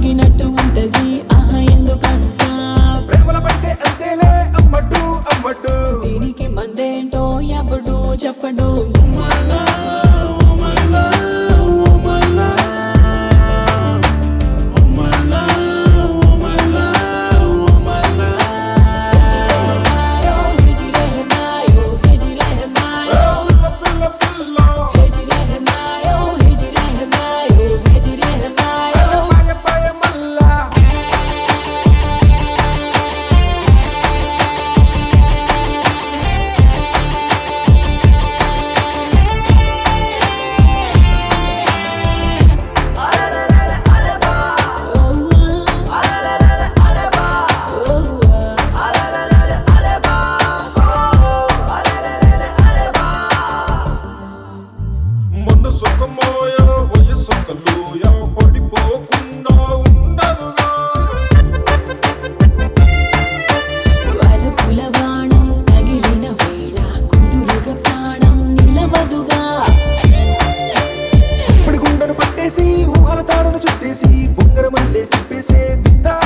ఆగినట్టు ఉంటది ఆహా ఎందుకంట ప్రేమల పడితే అంతేలే అమ్మడు అమ్మడు దీనికి మందేంటో ఎవడు చెప్పడు మాయో హిజిరే మాయో హిజిరే మాయో పిల్ల పిల్ల హిజిరే మాయో హిజిరే మాయో హిజిరే మాయో పాయ పాయ మల్లా మొన్న సుఖమోయో వయసు కలుయో పడిపోకుండా ఉండదుగా వలపుల బాణం తగిలిన వేళ కుదురుగా ప్రాణం నిలవదుగా ఇప్పుడు గుండెను పట్టేసి ఊహల తాడును చుట్టేసి బొంగర మల్లె తిప్పేసే వింత